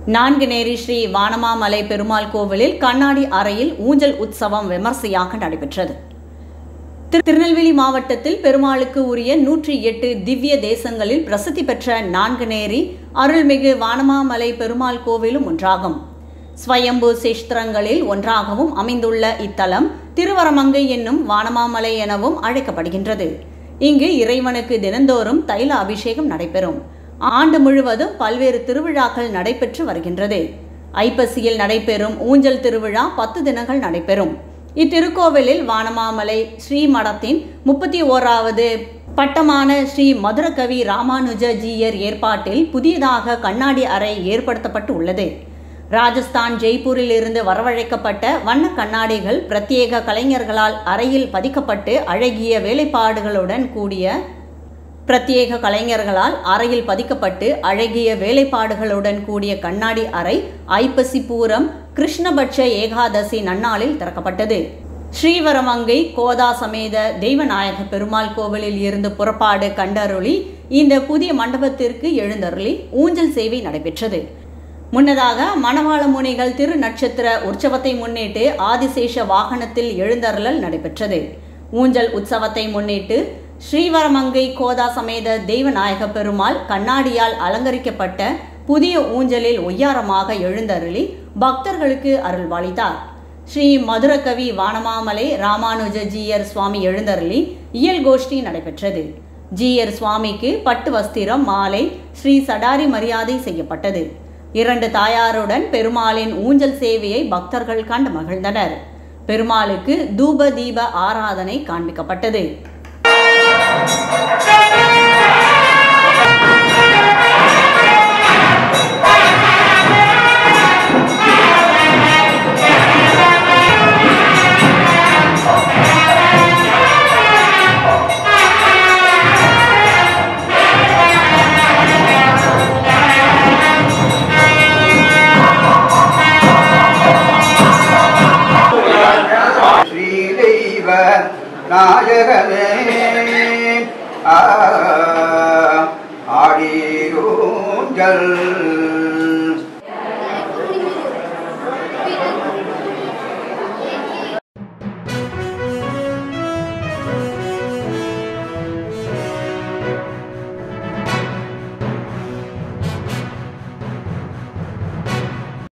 நான்குநேரி ஸ்ரீ வானமாமலை பெருமாள் கோவிலில் கண்ணாடி அறையில் ஊஞ்சல் உற்சவம் விமர்சையாக நடைபெற்றது திரு- திருநெல்வேலி மாவட்டத்தில் பெருமாளுக்கு உரிய நூற்றி எட்டு திவ்ய தேசங்களில் பிரசித்தி பெற்ற நான்குநேரி அருள்மிகு வானமாமலை பெருமாள் கோவிலும் ஒன்றாகும் ஸ்வயம்பு சேஷ்திரங்களில் ஒன்றாகவும் அமைந்துள்ள இத்தலம் திருவரமங்கை என்னும் வானமாமலை எனவும் அழைக்கப்படுகின்றது இங்கு இறைவனுக்கு தினந்தோறும் தைல அபிஷேகம் நடைபெறும் ஆண்டு முழுவதும் பல்வேறு திருவிழாக்கள் நடைபெற்று வருகின்றது ஐப்பசியில் நடைபெறும் ஊஞ்சல் திருவிழா பத்து தினங்கள் நடைபெறும் இத்திருக்கோவிலில் வானமாமலை ஸ்ரீமடத்தின் முப்பத்தி ஓராவது பட்டமான ஸ்ரீ மதுரகவி ராமானுஜ ஜீயர் ஏற்பாட்டில் புதியதாக கண்ணாடி அறை ஏற்படுத்தப்பட்டு உள்ளது ராஜஸ்தான் ஜெய்ப்பூரில் இருந்து வரவழைக்கப்பட்ட வண்ண கண்ணாடிகள் பிரத்யேக கலைஞர்களால் அறையில் பதிக்கப்பட்டு அழகிய வேலைப்பாடுகளுடன் கூடிய பிரத்யேக கலைஞர்களால் அறையில் பதிக்கப்பட்டு அழகிய வேலைப்பாடுகளுடன் கூடிய கண்ணாடி அறை ஐப்பசி பூரம் கிருஷ்ணபட்ச ஏகாதசி நன்னாளில் திறக்கப்பட்டது ஸ்ரீவரமங்கை கோதா சமேத தெய்வநாயக பெருமாள் கோவிலில் இருந்து புறப்பாடு கண்டருளி இந்த புதிய மண்டபத்திற்கு எழுந்தருளி ஊஞ்சல் சேவை நடைபெற்றது முன்னதாக மணவாள முனிகள் திரு நட்சத்திர உற்சவத்தை முன்னிட்டு ஆதிசேஷ வாகனத்தில் எழுந்தருளல் நடைபெற்றது ஊஞ்சல் உற்சவத்தை முன்னிட்டு ஸ்ரீவரமங்கை கோதா சமேத தெய்வநாயக பெருமாள் கண்ணாடியால் அலங்கரிக்கப்பட்ட புதிய ஊஞ்சலில் ஒய்யாரமாக எழுந்தருளி பக்தர்களுக்கு அருள்பாலித்தார் ஸ்ரீ மதுரகவி வானமாமலை ராமானுஜ ஜீயர் சுவாமி எழுந்தருளி இயல் கோஷ்டி நடைபெற்றது ஜீயர் சுவாமிக்கு பட்டு வஸ்திரம் மாலை ஸ்ரீ சடாரி மரியாதை செய்யப்பட்டது இரண்டு தாயாருடன் பெருமாளின் ஊஞ்சல் சேவையை பக்தர்கள் கண்டு மகிழ்ந்தனர் பெருமாளுக்கு தூப தீப ஆராதனை காண்பிக்கப்பட்டது ஸ்ரீதெய்வ நாயகனே ஆ, ஆடீரூஞ்சல்